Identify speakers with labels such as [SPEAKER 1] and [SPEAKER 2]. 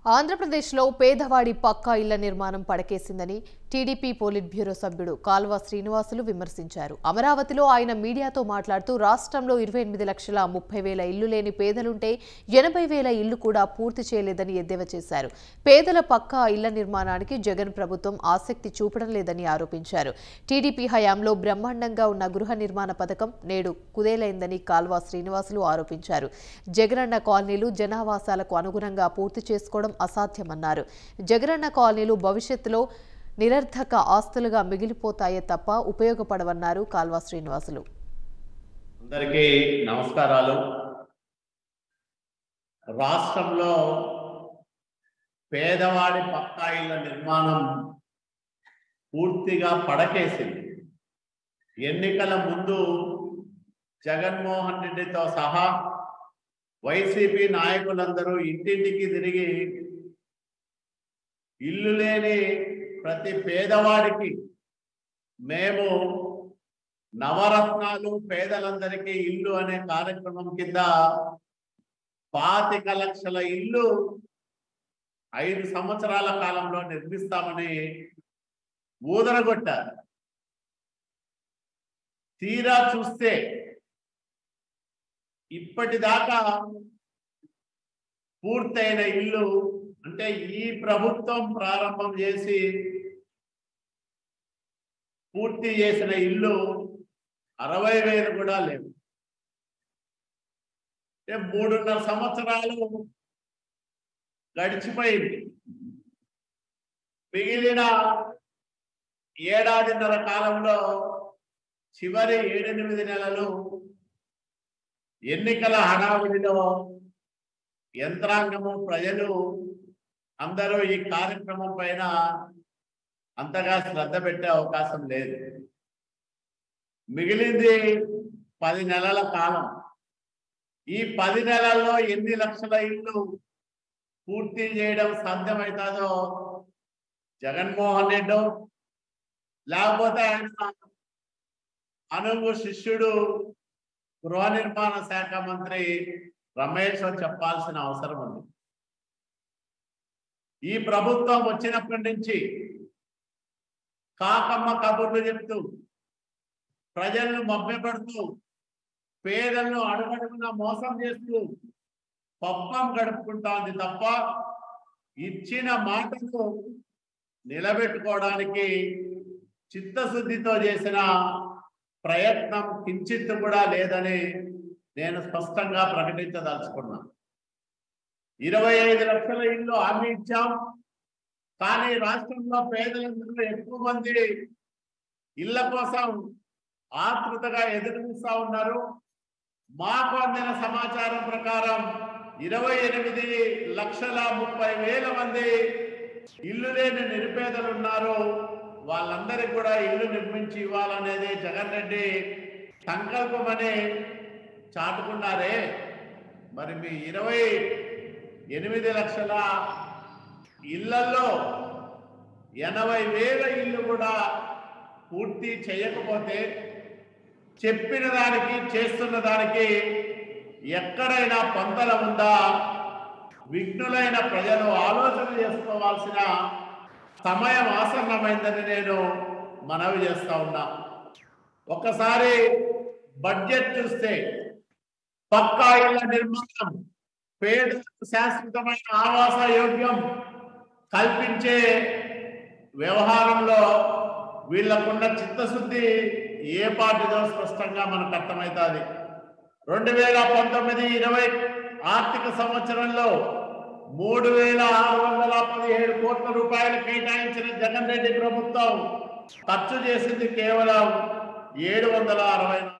[SPEAKER 1] ఆంధ్రప్రదేశ్లో పేదవాడి పక్కా ఇళ్ల నిర్మాణం పడకేసిందని టీడీపీ పోలిట్ బ్యూరో సభ్యుడు కాల్వ శ్రీనివాసులు విమర్శించారు అమరావతిలో ఆయన మీడియాతో మాట్లాడుతూ రాష్ట్రంలో ఇరవై ఎనిమిది లక్షల ముప్పై వేల ఇల్లు లేని పేదలుంటే ఎనభై వేల ఇల్లు కూడా పూర్తి చేయలేదని ఎద్దేవా చేశారు పేదల పక్కా ఇళ్ల నిర్మాణానికి జగన్ ప్రభుత్వం ఆసక్తి చూపడం లేదని ఆరోపించారు టీడీపీ హయాంలో బ్రహ్మాండంగా ఉన్న గృహ నిర్మాణ పథకం నేడు కుదేలైందని కాల్వ శ్రీనివాసులు ఆరోపించారు జగనన్న కాలనీలు జనావాసాలకు అనుగుణంగా పూర్తి చేసుకోవడం అసాధ్యమన్నారు జగనన్న కాలనీలు భవిష్యత్తులో నిరర్థక ఆస్తులుగా మిగిలిపోతాయే తప్ప ఉపయోగపడవన్నారు కాల్వ శ్రీనివాసులు
[SPEAKER 2] అందరికీ నమస్కారాలు రాష్ట్రంలో పేదవాడి పక్కా ఇళ్ల నిర్మాణం పూర్తిగా పడకేసింది ఎన్నికల ముందు జగన్మోహన్ రెడ్డితో సహా వైసీపీ నాయకులందరూ ఇంటింటికి తిరిగి ఇల్లు లేని ప్రతి పేదవాడికి మేము నవరత్నాలు పేదలందరికీ ఇల్లు అనే కార్యక్రమం కింద పాతిక లక్షల ఇల్లు ఐదు సంవత్సరాల కాలంలో నిర్మిస్తామని ఊదరగొట్టారు తీరా చూస్తే ఇప్పటిదాకా పూర్తయిన ఇల్లు అంటే ఈ ప్రభుత్వం ప్రారంభం చేసి పూర్తి చేసిన ఇల్లు అరవై వేలు కూడా లేవు అంటే మూడున్నర సంవత్సరాలు గడిచిపోయింది మిగిలిన ఏడాదిన్నర కాలంలో చివరి ఏడెనిమిది నెలలు ఎన్నికల హడావుడిలో యంత్రాంగము ప్రజలు అందరూ ఈ కార్యక్రమం పైన అంతగా శ్రద్ధ పెట్టే అవకాశం లేదు మిగిలింది పది నెలల కాలం ఈ పది నెలల్లో ఎన్ని లక్షల ఇల్లు పూర్తి చేయడం సాధ్యమవుతుందో జగన్మోహన్ రెడ్డి లేకపోతే ఆయన అనుగు శిష్యుడు గృహ నిర్మాణ శాఖ మంత్రి రమేష్ చెప్పాల్సిన అవసరం ఉంది ఈ ప్రభుత్వం వచ్చినప్పటి నుంచి కాకమ్మ కబుర్లు చెప్తూ ప్రజలను మభ్యపెడుతూ పేదలను అడుగడుగున మోసం చేస్తూ పప్పం గడుపుకుంటోంది తప్ప ఇచ్చిన మాటలు నిలబెట్టుకోవడానికి చిత్తశుద్ధితో చేసిన ప్రయత్నం కించిత్ కూడా లేదని నేను స్పష్టంగా ప్రకటించదలుచుకున్నా ఇరవై ఐదు లక్షల ఇల్లు హామీ ఇచ్చాం కానీ రాష్ట్రంలో పేదలందరూ ఎక్కువ మంది ఇళ్ల కోసం ఆతృతగా ఎదురు చూస్తా ఉన్నారు మాకు అందిన సమాచారం ప్రకారం ఇరవై ఎనిమిది లక్షల ముప్పై వేల మంది ఇల్లు లేని నిరుపేదలు ఉన్నారు వాళ్ళందరికీ కూడా ఇల్లు నిర్మించి ఇవ్వాలనేది జగన్ రెడ్డి సంకల్పమని చాటుకున్నారే మరి మీ ఇరవై ఎనిమిది లక్షల ఇళ్లలో ఎనభై వేల ఇల్లు కూడా పూర్తి చేయకపోతే చెప్పిన దానికి చేస్తున్న దానికి ఎక్కడైనా పొందల ఉందా విఘ్నులైన ప్రజలు ఆలోచన చేసుకోవాల్సిన సమయం ఆసన్నమైందని నేను మనవి చేస్తా ఉన్నా ఒకసారి బడ్జెట్ చూస్తే పక్కా ఇళ్ల నిర్మాణం పేదలకు శాశ్వతమైన ఆవాస యోగ్యం కల్పించే వ్యవహారంలో వీళ్ళకున్న చిత్తశుద్ధి ఏ పార్టీదో స్పష్టంగా మనకు అర్థమవుతుంది రెండు వేల పంతొమ్మిది ఇరవై ఆర్థిక సంవత్సరంలో మూడు వేల ఆరు వందల పదిహేడు కోట్ల రూపాయలు కేటాయించిన జగన్ రెడ్డి ప్రభుత్వం ఖర్చు చేసింది కేవలం ఏడు వందల అరవై